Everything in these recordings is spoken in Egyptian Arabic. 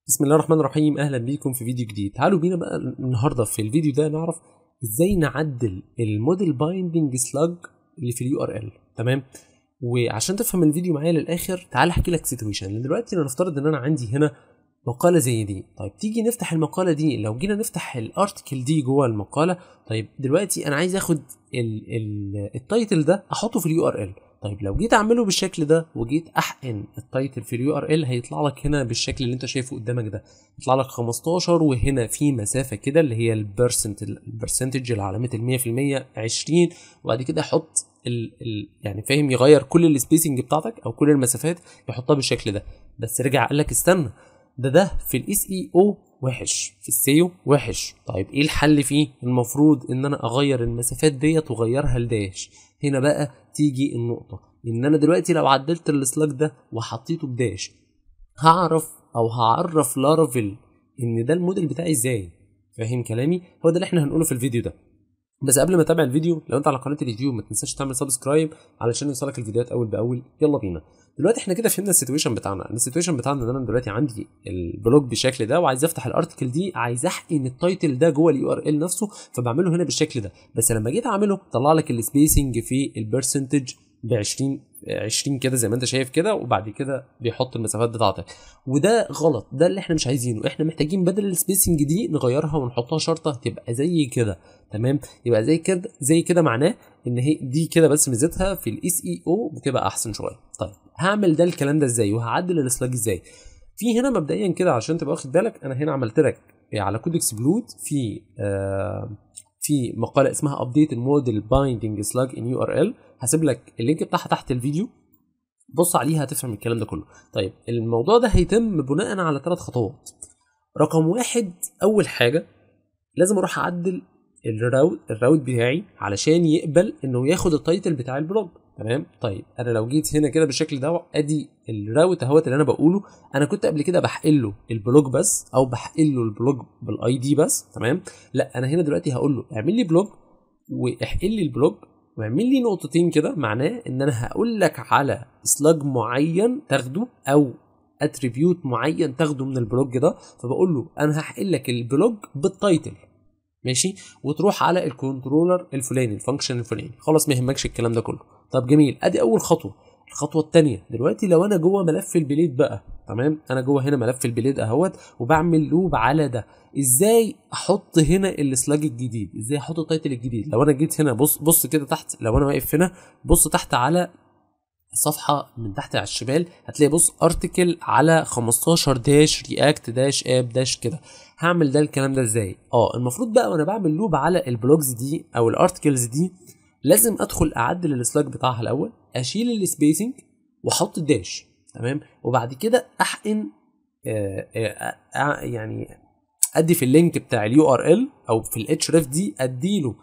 بسم الله الرحمن الرحيم اهلا بيكم في فيديو جديد تعالوا بينا بقى النهارده في الفيديو ده نعرف ازاي نعدل الموديل بايندنج سلاج اللي في اليو ار ال تمام وعشان تفهم الفيديو معايا للاخر تعال احكي لك سيتويشن دلوقتي نفترض ان انا عندي هنا مقاله زي دي طيب تيجي نفتح المقاله دي لو جينا نفتح الارتكل دي جوه المقاله طيب دلوقتي انا عايز اخد ال ال التايتل ده احطه في اليو ار ال طيب لو جيت اعمله بالشكل ده وجيت احقن التايتل في اليو ر ال هيطلع لك هنا بالشكل اللي انت شايفه قدامك ده يطلع لك 15 وهنا في مسافه كده اللي هي البرسنت البرسنتج العلامه ال 100% 20 وبعد كده يحط ال ال يعني فاهم يغير كل السبيسنج بتاعتك او كل المسافات يحطها بالشكل ده بس رجع قال لك استنى ده ده في الاس اي او وحش في السيو وحش طيب ايه الحل فيه المفروض ان انا اغير المسافات ديت واغيرها لداش هنا بقى تيجي النقطة ان انا دلوقتي لو عدلت السلاج ده وحطيته بداش هعرف او هعرف لارافيل ان ده الموديل بتاعي ازاي فاهم كلامي هو ده اللي احنا هنقوله في الفيديو ده بس قبل ما تتابع الفيديو لو انت على قناه اليوتيوب ما تنساش تعمل سبسكرايب علشان يوصلك الفيديوهات اول باول يلا بينا دلوقتي احنا كده فهمنا السيتويشن بتاعنا السيتويشن بتاعنا ان انا دلوقتي عندي البلوج بالشكل ده وعايز افتح الارتكل دي عايز احقن التايتل ده جوه اليو ار ال نفسه فبعمله هنا بالشكل ده بس لما جيت اعمله طلع لك السبيسنج في البرسنتج ب 20 20 كده زي ما انت شايف كده وبعد كده بيحط المسافات بتاعتك وده غلط ده اللي احنا مش عايزينه احنا محتاجين بدل السبيسنج دي نغيرها ونحطها شرطه تبقى زي كده تمام يبقى زي كده زي كده معناه ان هي دي كده بس ميزتها في الاس اي او بتبقى احسن شويه طيب هعمل ده الكلام ده ازاي وهعدل السلاج ازاي في هنا مبدئيا كده عشان تبقى واخد بالك انا هنا عملت لك على كود اكسبلود في آه في مقاله اسمها ابديت الموديل بايندنج سلاج ان يو ار ال هسيب لك اللينك بتاعها تحت الفيديو بص عليها هتفهم الكلام ده كله طيب الموضوع ده هيتم بناء على ثلاث خطوات رقم واحد اول حاجه لازم اروح اعدل الراوت الراوت بتاعي علشان يقبل انه ياخد التايتل بتاع البلوج تمام طيب انا لو جيت هنا كده بالشكل ده ادي الراوت اهوت اللي انا بقوله انا كنت قبل كده بحقل له البلوج بس او بحقل له البلوج بالاي دي بس تمام لا انا هنا دلوقتي هقول له اعمل لي بلوج واحقل لي البلوج واعمل لي نقطتين كده معناه ان انا هقول لك على سلاج معين تاخده او اتريبيوت معين تاخده من البلوج ده فبقول له انا هحقل لك البلوج بالتايتل ماشي وتروح على الكنترولر الفلاني الفانكشن الفلاني خلاص ما يهمكش الكلام ده كله طب جميل ادي اول خطوه الخطوه الثانيه دلوقتي لو انا جوه ملف البليد بقى تمام انا جوه هنا ملف البليد اهوت وبعمل لوب على ده ازاي احط هنا السلاج الجديد ازاي احط التايتل الجديد لو انا جيت هنا بص بص كده تحت لو انا واقف هنا بص تحت على الصفحه من تحت على الشمال هتلاقي بص ارتكل على 15 داش رياكت داش اب داش كده هعمل ده الكلام ده ازاي اه المفروض بقى وانا بعمل لوب على البلوجز دي او الارتكلز دي لازم ادخل اعدل السلاج بتاعها الاول اشيل السبيسنج واحط الداش تمام وبعد كده احقن آآ آآ يعني ادي في اللينك بتاع اليو ار ال او في الاتش ريف دي اديله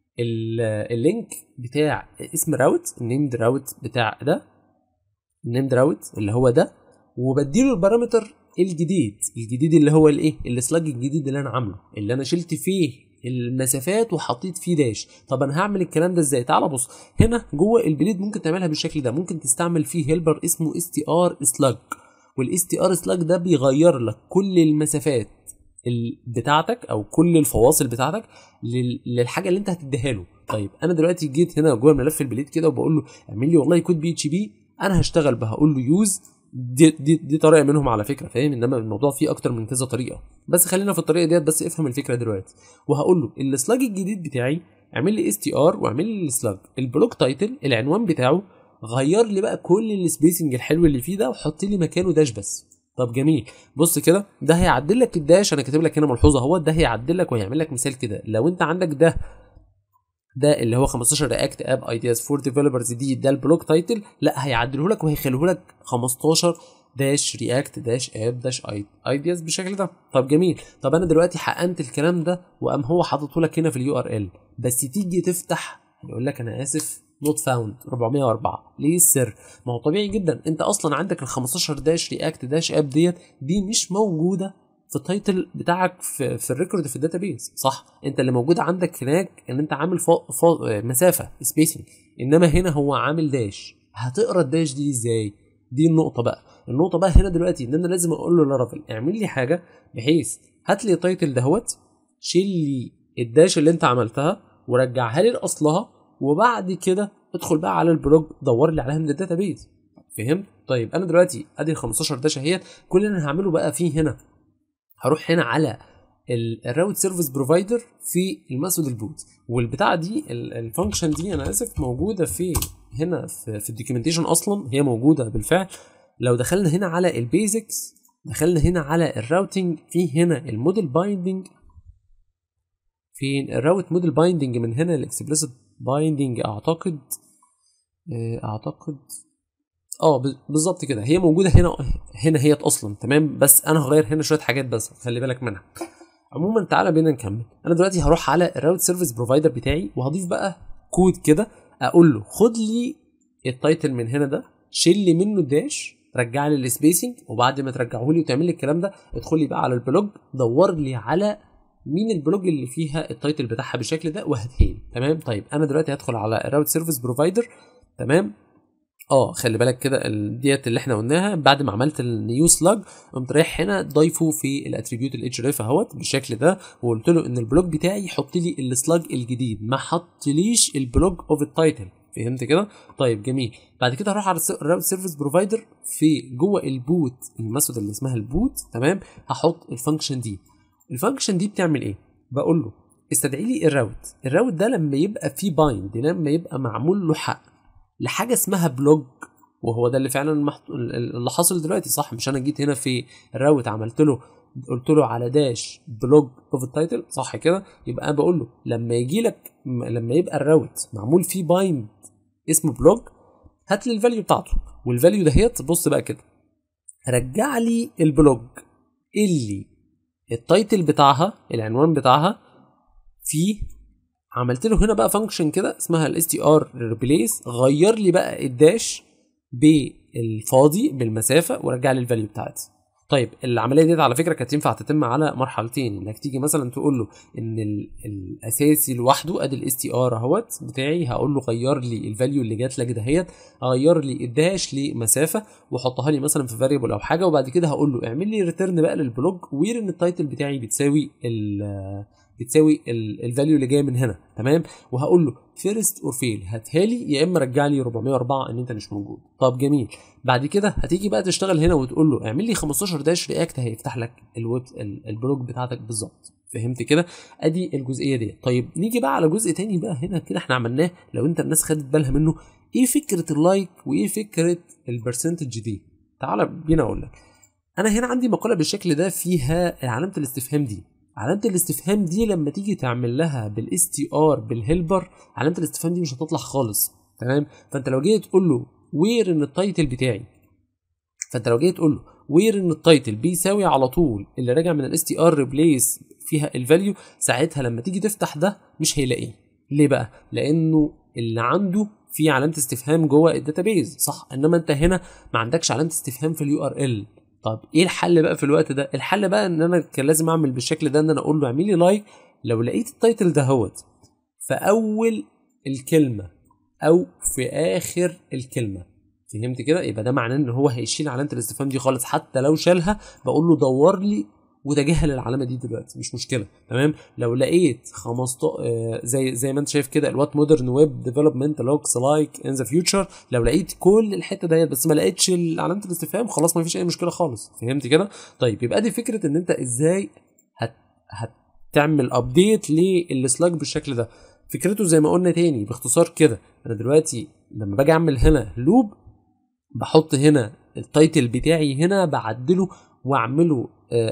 اللينك بتاع اسم راوت النيمد راوت بتاع ده النيمد راوت اللي هو ده وبديله البارامتر الجديد الجديد اللي هو الايه السلاج الجديد اللي انا عامله اللي انا شلت فيه المسافات وحطيت فيه داش طب انا هعمل الكلام ده ازاي تعال بص هنا جوه البليد ممكن تعملها بالشكل ده ممكن تستعمل فيه هيلبر اسمه اس تي ار سلاج والاس تي ار سلاج ده بيغير لك كل المسافات بتاعتك او كل الفواصل بتاعتك للحاجه اللي انت هتديها له طيب انا دلوقتي جيت هنا جوه ملف البليد كده وبقول له اعمل لي والله كود بي اتش بي انا هشتغل بها هقول له يوز دي, دي, دي طريقه منهم على فكره فاهم انما الموضوع فيه اكتر من كذا طريقه بس خلينا في الطريقه ديت بس افهم الفكره دلوقتي وهقول له السلاج الجديد بتاعي اعمل لي اس تي ار واعمل لي السلاج البلوك تايتل العنوان بتاعه غير لي بقى كل السبيسنج الحلو اللي فيه ده وحط لي مكانه داش بس طب جميل بص كده ده هيعدل لك الداش انا كاتب لك هنا ملحوظه اهو ده هيعدل لك وهيعمل لك مثال كده لو انت عندك ده ده اللي هو 15 رياكت اب ايدياز فور ديفلوبرز دي ده البلوك تايتل لا هيعدله لك وهيخليه لك 15 داش رياكت داش اب داش ايدياز بالشكل ده طب جميل طب انا دلوقتي حقنت الكلام ده وقام هو حاططه لك هنا في اليو ار ال بس تيجي تفتح يقول لك انا اسف نوت فاوند 404 ليه السر ما هو طبيعي جدا انت اصلا عندك ال 15 داش رياكت داش اب ديت دي مش موجوده في التايتل بتاعك في, في الريكورد في الداتابيز صح انت اللي موجود عندك هناك ان انت عامل فو فو مسافه سبيسنج انما هنا هو عامل داش هتقرا الداش دي ازاي دي النقطه بقى النقطه بقى هنا دلوقتي ان انا لازم اقول له لارافيل اعمل لي حاجه بحيث هات لي التايتل دهوت شيل لي الداش اللي انت عملتها ورجعها لي لاصلها وبعد كده ادخل بقى على البلوج دور لي عليها من الداتابيز فهمت طيب انا دلوقتي ادي ال 15 داش اهيت كل اللي انا هعمله بقى فيه هنا هروح هنا على الراوت سيرفيس بروفايدر في المسود البوت والبتاعه دي الفانكشن دي انا اسف موجوده في هنا في, في الدوكيومنتيشن اصلا هي موجوده بالفعل لو دخلنا هنا على البيزكس دخلنا هنا على الراوتنج في هنا الموديل بايندنج في الراوت موديل بايندنج من هنا الاكسبلسيت بايندنج اعتقد اعتقد اه بالظبط كده هي موجوده هنا هنا هي اصلا تمام بس انا هغير هنا شويه حاجات بس خلي بالك منها عموما تعالى بينا نكمل انا دلوقتي هروح على الراوت سيرفيس بروفايدر بتاعي وهضيف بقى كود كده اقول له خد لي التايتل من هنا ده شيل لي منه الداش رجع لي السبيسنج وبعد ما ترجعه لي وتعمل لي الكلام ده ادخل لي بقى على البلوج دور لي على مين البلوج اللي فيها التايتل بتاعها بالشكل ده وهاتها لي تمام طيب انا دلوقتي هدخل على الراوت سيرفيس بروفايدر تمام اه خلي بالك كده ديت اللي احنا قلناها بعد ما عملت النيو سلاج قمت رايح هنا ضايفه في الاتريبيوت الاتش ريف اهوت بالشكل ده وقلت له ان البلوج بتاعي يحط لي السلاج الجديد ما حطليش البلوج اوف التايتل فهمت كده طيب جميل بعد كده هروح على الراوت سيرفيس بروفايدر في جوه البوت الميثود اللي اسمها البوت تمام هحط الفانكشن دي الفانكشن دي بتعمل ايه بقول له استدعي لي الراوت الراوت ده لما يبقى فيه بايند لما يبقى معمول له حق لحاجه اسمها بلوج وهو ده اللي فعلا المحط... اللي حاصل دلوقتي صح مش انا جيت هنا في الراوت عملت له قلت له على داش بلوج اوف التايتل صح كده يبقى انا بقول له لما يجي لك لما يبقى الراوت معمول فيه بايند اسمه بلوج هات لي الفاليو بتاعته والفاليو دهيت بص بقى كده رجع لي البلوج اللي التايتل بتاعها العنوان بتاعها فيه عملت له هنا بقى فانكشن كده اسمها الاس تي ار ريبليس غير لي بقى الداش بالفاضي بالمسافه ورجع لي الفاليو بتاعتي طيب العمليه ديت على فكره كانت ينفع تتم على مرحلتين انك تيجي مثلا تقول له ان الاساسي لوحده ادي الاس تي ار اهوت بتاعي هقول له غير لي الفاليو اللي جات لك دهيت غير لي الداش لمسافه وحطها لي مثلا في فاريبل او حاجه وبعد كده هقول له اعمل لي ريتيرن بقى للبلوج وير ان التايتل بتاعي بتساوي بتساوي الفاليو اللي جايه من هنا تمام وهقول له فيرست اور فيل هاتها لي يا اما رجع لي 404 ان انت مش موجود طب جميل بعد كده هتيجي بقى تشتغل هنا وتقول له اعمل لي 15 داش رياكت هيفتح لك الويب البلوج بتاعتك بالظبط فهمت كده ادي الجزئيه دي طيب نيجي بقى على جزء تاني بقى هنا كده احنا عملناه لو انت الناس خدت بالها منه ايه فكره اللايك وايه فكره البرسنتج دي تعال بينا اقول لك انا هنا عندي مقاله بالشكل ده فيها علامه الاستفهام دي علامة الاستفهام دي لما تيجي تعمل لها بالاس تي ار بالهيلبر علامة الاستفهام دي مش هتطلع خالص تمام فانت لو جيت تقول له وير ان التايتل بتاعي فانت لو جيت تقول له وير ان التايتل بيساوي على طول اللي راجع من الاس تي ار ريبليس فيها الفاليو ساعتها لما تيجي تفتح ده مش هيلاقيه ليه بقى لانه اللي عنده في علامه استفهام جوه الداتابيز صح انما انت هنا ما عندكش علامه استفهام في اليو ار ال طب ايه الحل بقى في الوقت ده الحل بقى ان انا كان لازم اعمل بالشكل ده ان انا اقول له اعمل لي لايك لو لقيت التايتل ده هوت في اول الكلمه او في اخر الكلمه فهمت كده يبقى ده معناه ان هو هيشيل علامه الاستفهام دي خالص حتى لو شالها بقول له دور لي وتجاهل العلامه دي دلوقتي مش مشكله تمام لو لقيت 15 آه زي زي ما انت شايف كده الوات مودرن ويب ديفلوبمنت لوكس لايك ان ذا فيوتشر لو لقيت كل الحته ديت بس ما لقيتش علامه الاستفهام خلاص ما فيش اي مشكله خالص فهمت كده طيب يبقى دي فكره ان انت ازاي هت هتعمل ابديت للسلاج بالشكل ده فكرته زي ما قلنا تاني باختصار كده انا دلوقتي لما باجي اعمل هنا لوب بحط هنا التايتل بتاعي هنا بعدله واعمله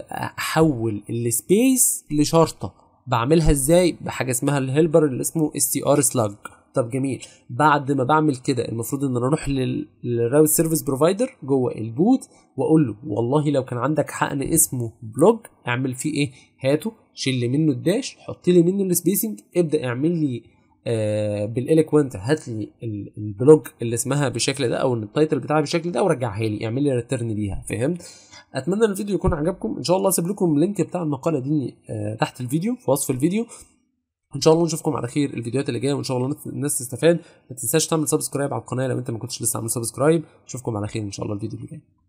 احول السبيس لشرطه بعملها ازاي بحاجه اسمها الهيلبر اللي اسمه اس تي ار سلاج طب جميل بعد ما بعمل كده المفروض ان انا اروح للراوت سيرفيس بروفايدر جوه البوت واقول له والله لو كان عندك حقن اسمه بلوج اعمل فيه ايه هاته شيل لي منه الداش حط لي منه السبيسنج ابدا اعمل لي آه بالاليكوينت هات لي البلوج اللي اسمها بالشكل ده او التايتل بتاعها بالشكل ده ورجعها لي اعمل لي ريتيرن ليها فهمت اتمنى ان الفيديو يكون عجبكم ان شاء الله اسيب لكم اللينك بتاع المقاله دي آه تحت الفيديو في وصف الفيديو ان شاء الله نشوفكم على خير الفيديوهات اللي جايه وان شاء الله الناس تستفاد ما تنساش تعمل سبسكرايب على القناه لو انت ما كنتش لسه عامل سبسكرايب اشوفكم على خير ان شاء الله الفيديو اللي جاي